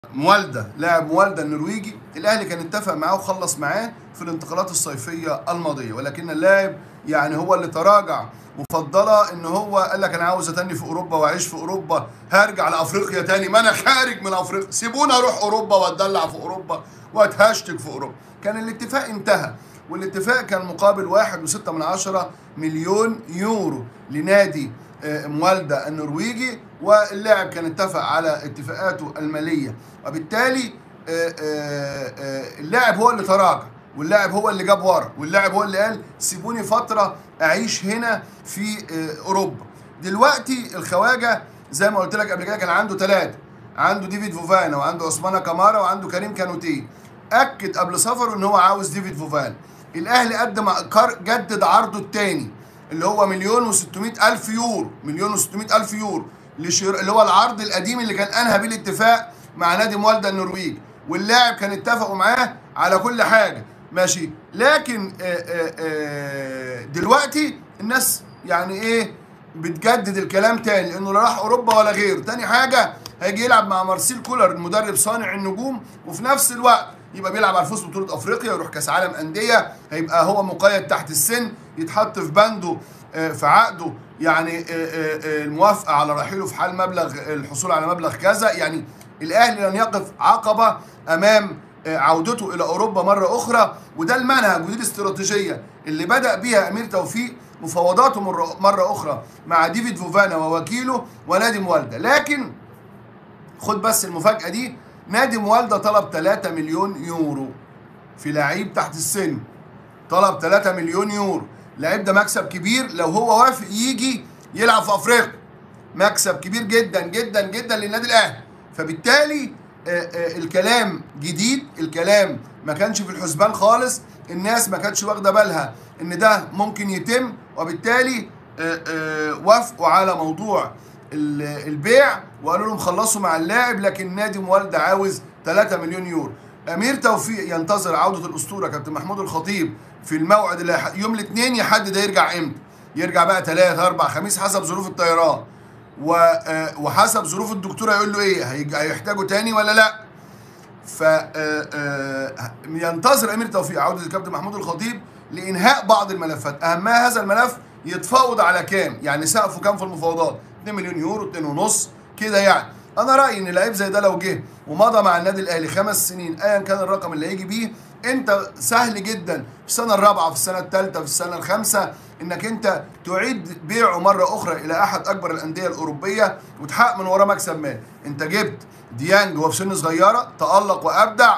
موالده لاعب موالده النرويجي الاهلي كان اتفق معاه وخلص معاه في الانتقالات الصيفيه الماضيه ولكن اللاعب يعني هو اللي تراجع وفضل ان هو قال لك انا عاوز اتني في اوروبا واعيش في اوروبا هرجع لافريقيا تاني ما انا خارج من افريقيا سيبوني اروح اوروبا واتدلع في اوروبا واتهشتك في اوروبا كان الاتفاق انتهى والاتفاق كان مقابل واحد وستة من عشرة مليون يورو لنادي آه، موالدا النرويجي واللاعب كان اتفق على اتفاقاته المالية وبالتالي آه، آه، آه، اللاعب هو اللي تراجع واللاعب هو اللي جاب ورا واللاعب هو اللي قال سيبوني فترة أعيش هنا في آه، أوروبا دلوقتي الخواجة زي ما قلت لك قبل كده كان عنده ثلاثة عنده ديفيد فوفانا وعنده عثمان كامارا وعنده كريم كانوتيه اكد قبل سفره ان هو عاوز ديفيد فوفان الاهلي قدم كار- جدد عرضه الثاني اللي هو مليون و600 الف يورو مليون و600 الف يورو لشر... اللي هو العرض القديم اللي كان انهى بيه الاتفاق مع نادي موالدا النرويج واللاعب كان اتفقوا معاه على كل حاجه ماشي لكن آه، آه، آه، دلوقتي الناس يعني ايه بتجدد الكلام تاني لانه لا راح اوروبا ولا غيره تاني حاجه هيجي يلعب مع مارسيل كولر المدرب صانع النجوم وفي نفس الوقت يبقى بيلعب على الفوز ببطوله افريقيا يروح كاس عالم انديه هيبقى هو مقيد تحت السن يتحط في بنده آه، في عقده يعني آه، آه، آه، الموافقه على رحيله في حال مبلغ الحصول على مبلغ كذا يعني الاهلي لن يقف عقبه امام آه، عودته الى اوروبا مره اخرى وده المنهج ودي الاستراتيجيه اللي بدا بيها امير توفيق مفاوضاته مره مره اخرى مع ديفيد فوفانا ووكيله ونادي موالدا لكن خد بس المفاجاه دي نادي موالدا طلب 3 مليون يورو في لعيب تحت السن طلب 3 مليون يورو اللعيب ده مكسب كبير لو هو وافق يجي يلعب في افريقيا مكسب كبير جدا جدا جدا للنادي الاهلي فبالتالي آه، آه، الكلام جديد الكلام ما كانش في الحسبان خالص الناس ما كانتش واخده بالها ان ده ممكن يتم وبالتالي آه، آه، وافقوا على موضوع ال- البيع وقالوا لهم خلصوا مع اللاعب لكن نادي موالدا عاوز 3 مليون يورو امير توفيق ينتظر عوده الاسطوره كابتن محمود الخطيب في الموعد اللي هيح- يوم الاثنين يحدد هيرجع امتى يرجع بقى ثلاث اربع خميس حسب ظروف الطيران و- آه، وحسب ظروف الدكتور هيقول له ايه هيج- هيحتاجه تاني ولا لا ف آه، آه، ينتظر امير توفيق عوده الكابتن محمود الخطيب لانهاء بعض الملفات اهمها هذا الملف يتفاوض على كام يعني سقفه كام في المفاوضات 2 مليون يورو 2 ونص كده يعني انا رايي ان لعيب زي ده لو جه ومضى مع النادي الاهلي خمس سنين ايا كان الرقم اللي هيجي بيه انت سهل جدا في السنه الرابعه في السنه الثالثه في السنه الخامسه انك انت تعيد بيعه مره اخرى الى احد اكبر الانديه الاوروبيه وتحقق من وراه مكسب مالي انت جبت ديانج وهو في سن صغيره تالق وابدع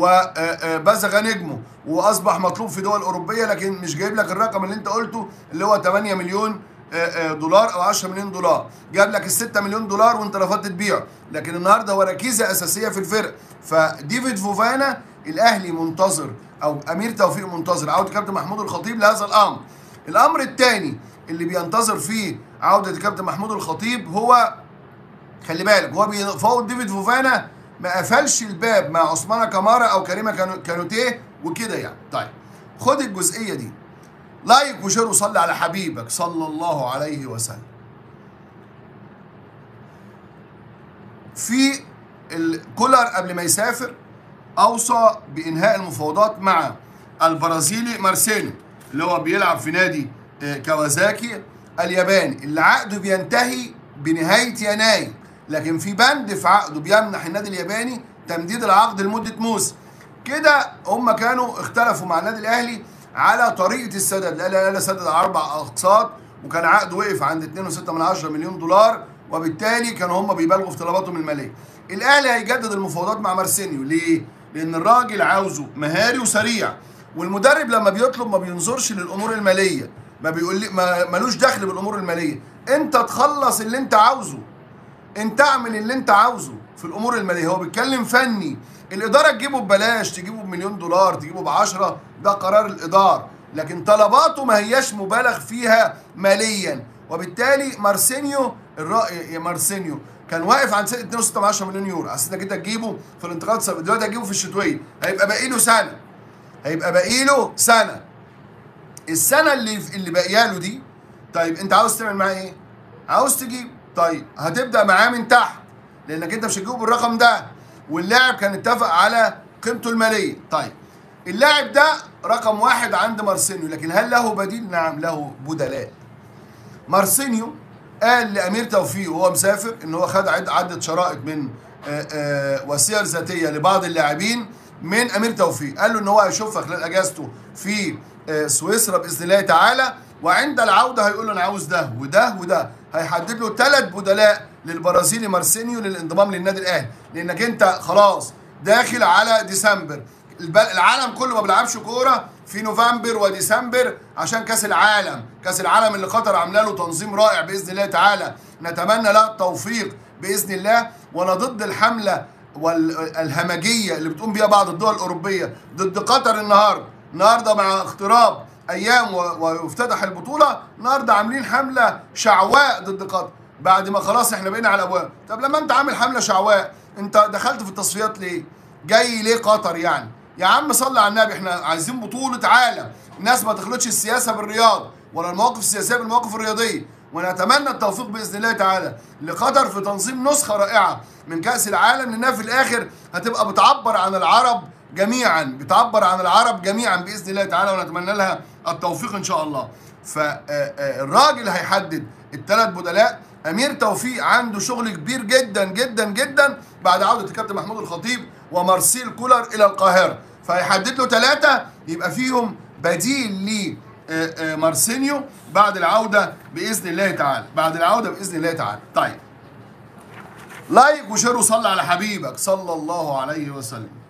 وبزغ نجمه واصبح مطلوب في دول اوروبيه لكن مش جايب لك الرقم اللي انت قلته اللي هو 8 مليون آه، آه، دولار او 10 مليون دولار جاب لك ال 6 مليون دولار وانت رفضت تبيعه لكن النهارده هو ركيزه اساسيه في الفرق فديفيد فوفانا الاهلي منتظر او امير توفيق منتظر عوده كابتن محمود الخطيب لهذا الامر الامر الثاني اللي بينتظر فيه عوده الكابتن محمود الخطيب هو خلي بالك هو بيفاوض ديفيد فوفانا ما قفلش الباب مع عثمان كامارا او كريمه كانو- كانوتيه وكده يعني طيب خد الجزئيه دي لايك وشير وصلي على حبيبك صلى الله عليه وسلم في الكولر قبل ما يسافر اوصى بانهاء المفاوضات مع البرازيلي مارسيلو اللي هو بيلعب في نادي آه، كawasaki الياباني اللي عقده بينتهي بنهايه يناير لكن في بند في عقده بيمنح النادي الياباني تمديد العقد لمده موسم كده هم كانوا اختلفوا مع النادي الاهلي على طريقه السدد الاهلي الاهلي سدد على اربع اقساط وكان عقده وقف عند 2.6 مليون دولار وبالتالي كانوا هم بيبالغوا في طلباتهم الماليه الاهلي هيجدد المفاوضات مع مارسينيو ليه لان الراجل عاوزه مهاري وسريع والمدرب لما بيطلب ما بينظرش للامور الماليه ما بيقول لي ما ملوش دخل بالامور الماليه انت تخلص اللي انت عاوزه انت اعمل اللي انت عاوزه في الامور الماليه هو بيتكلم فني الاداره تجيبه ببلاش تجيبه بمليون دولار تجيبه بعشرة ده قرار الاداره لكن طلباته ما هياش مبالغ فيها ماليا وبالتالي مارسينيو الرأي مارسينيو كان واقف عند 2.6 مليون يورو على اساس انك انت تجيبه في الانتقالات الصيفية. دلوقتي هتجيبه في الشتويه هيبقى باقي له سنه هيبقى باقي له سنه السنه اللي اللي باقيه له دي طيب انت عاوز تعمل معاه ايه؟ عاوز تجيب طيب هتبدا معاه من تحت لانك انت مش هتجيبه بالرقم ده واللاعب كان اتفق على قيمته الماليه طيب اللاعب ده رقم واحد عند مارسينيو لكن هل له بديل نعم له بدلاء مارسينيو قال لامير توفيق وهو مسافر ان هو خد عد عده شرائط من آه، آه، وسير ذاتيه لبعض اللاعبين من امير توفيق قال له ان هو هيشوفها خلال اجازته في آه، سويسرا باذن الله تعالى وعند العوده هيقول له انا عاوز ده وده وده هيحدد له ثلاث بدلاء للبرازيلي مارسينيو للانضمام للنادي الاهلي لانك انت خلاص داخل على ديسمبر الب- العالم كله ما بيلعبش كوره في نوفمبر وديسمبر عشان كاس العالم كاس العالم اللي قطر عامله له تنظيم رائع باذن الله تعالى نتمنى له التوفيق باذن الله وانا ضد الحمله والهمجيه اللي بتقوم بيها بعض الدول الاوروبيه ضد قطر النهارده النهارده مع اقتراب ايام و- وافتتح البطوله النهارده عاملين حمله شعواء ضد قطر بعد ما خلاص احنا بقينا على الابواب طب لما انت عامل حمله شعواء انت دخلت في التصفيات ليه جاي ليه قطر يعني يا عم صلي على النبي احنا عايزين بطوله عالم الناس ما تخلطش السياسه بالرياضه ولا المواقف السياسيه بالمواقف الرياضيه ونتمنى التوفيق باذن الله تعالى لقطر في تنظيم نسخه رائعه من كاس العالم لانها في الاخر هتبقى بتعبر عن العرب جميعا بتعبر عن العرب جميعا باذن الله تعالى ونتمنى لها التوفيق ان شاء الله فالراجل هيحدد الثلاث بدلاء امير توفيق عنده شغل كبير جدا جدا جدا بعد عوده الكابتن محمود الخطيب ومارسيل كولر الى القاهره فهيحدد له ثلاثه يبقى فيهم بديل ل آه، آه، مارسينيو بعد العوده باذن الله تعالى بعد العوده باذن الله تعالى طيب لايك وشير وصلي على حبيبك صلى الله عليه وسلم